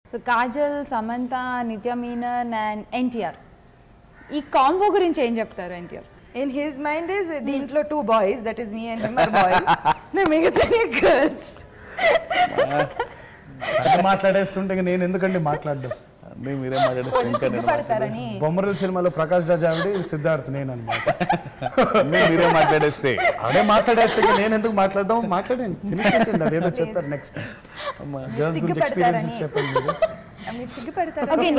so Kajal Samantha నిత్య Menon and NTR ఈ combo గురించి ఏం చెప్తారు NTR in his mind is దీంట్లో two boys that is me and him are boys మిగతా గర్ల్స్ అది మాట్లాడేస్తుంటే ఇంక నేను ఎందుకండి మాట్లాడడం అన్నీ మీరే మాట్లాడేస్తే ఇంకా నేను సిగ్గుపడతారని బొమ్మరల్ సినిమాలో ప్రకాష్ రాజ్ ఆవిడ సిద్ధార్థ్ నేను అనమాట అన్నీ మీరే మాట్లాడేస్తే అదే మాట్లాడేస్తే ఇంక నేను ఎందుకు మాట్లాడడం మాట్లాడండి ఫినిష్ చేసింది అదేదో చెప్తారు నెక్స్ట్ గర్ల్స్ గురించి ఎక్స్పీరియన్సెస్ సిగ్గుపడతారని చెప్పండి మీరు మీరు సిగ్గుపడతారని ఓకే